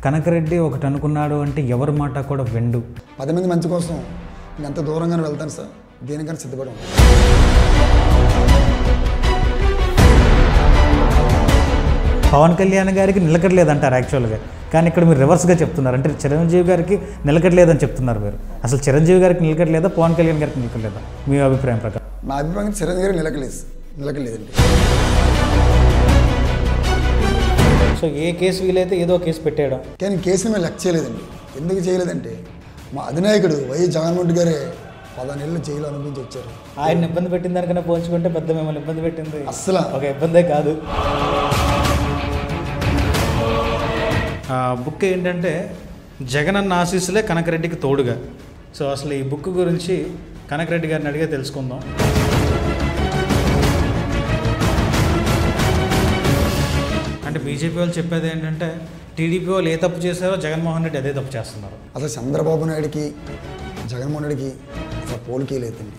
కనకరెడ్డి ఒకటి అనుకున్నాడు అంటే ఎవరి మాట కూడా వెండు పది మంది మంచి కోసం నేను ఎంత దూరంగానే వెళ్తాను సార్ దేనికైనా సిద్ధపడి ఉంటాను పవన్ కళ్యాణ్ గారికి నిలకడలేదంటారు యాక్చువల్గా కానీ ఇక్కడ మీరు రివర్స్గా చెప్తున్నారు అంటే చిరంజీవి గారికి నిలకడలేదని చెప్తున్నారు మీరు అసలు చిరంజీవి గారికి నిలకడలేదా పవన్ కళ్యాణ్ గారికి నిలకడలేదా మీ అభిప్రాయం ప్రకారం నా అభిప్రాయం చిరంజీవి గారు నిలకలేదు నిలకలేదండి సో ఏ కేసు వీలైతే ఏదో కేసు పెట్టేయడం కానీ కేసుని మేము లెక్క చేయలేదండి ఎందుకు చేయలేదంటే మా అధినాయకుడు వైఎస్ జగన్మోహన్ రెడ్డి గారే పదహారు జైలు అనుభవించి వచ్చారు ఆయన ఇబ్బంది పెట్టిన దానికన్నా పోల్చుకుంటే పెద్ద మిమ్మల్ని ఇబ్బంది పెట్టింది అస్సలు ఒక ఇబ్బందే కాదు ఆ బుక్ ఏంటంటే జగనన్న ఆశీస్సులే కనకరెడ్డికి తోడుగా సో అసలు ఈ బుక్ గురించి కనకరెడ్డి గారిని అడిగే తెలుసుకుందాం అంటే బీజేపీ వాళ్ళు చెప్పేది ఏంటంటే టీడీపీ వాళ్ళు ఏ తప్పు చేశారో జగన్మోహన్ రెడ్డి అదే తప్పు చేస్తున్నారు అసలు చంద్రబాబు నాయుడికి జగన్మోహన్ రెడ్డికి అసలు పోలికే లేదండి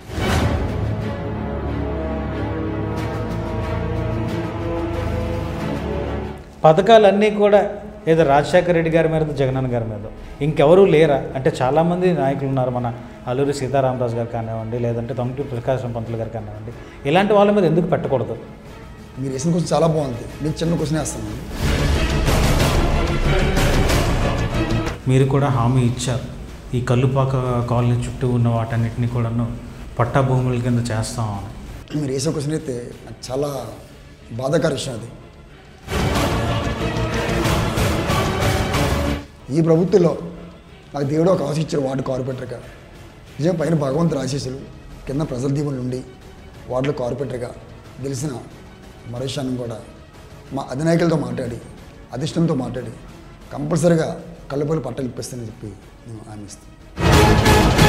పథకాలన్నీ కూడా ఏదో రాజశేఖర రెడ్డి గారి మీద జగనన్న గారి మీద ఇంకెవరూ లేరా అంటే చాలామంది నాయకులు ఉన్నారు మన అల్లూరి సీతారామరాజు గారు కానివ్వండి లేదంటే తొంగి ప్రకాశం పంతులు గారు కానివ్వండి ఇలాంటి వాళ్ళ మీద ఎందుకు పెట్టకూడదు మీరు వేసిన క్వశ్చన్ చాలా బాగుంది మీకు చిన్న క్వశ్చన్ వేస్తాను మీరు కూడా హామీ ఇచ్చారు ఈ కల్లుపాక కాలనీ చుట్టూ ఉన్న వాటన్నిటిని కూడాను పట్టా భూముల కింద చేస్తామని మీరు వేసే క్వశ్చన్ అయితే నాకు చాలా బాధాకర విషయం అది ఈ ప్రభుత్వంలో నాకు దేవుడు ఒక అవకాశం ఇచ్చారు వార్డు కార్పొరేటర్గా నిజం పైన భగవంతుడు ఆశీస్సులు కింద ప్రజల దీవుల నుండి వార్డులో కార్పొరేటర్గా గెలిచిన మరోశాన్ని కూడా మా అధినాయకులతో మాట్లాడి అధిష్టంతో మాట్లాడి కంపల్సరీగా కళ్ళపల్లి పట్టాలు ఇప్పిస్తానని చెప్పి నేను హామీ ఇస్తాను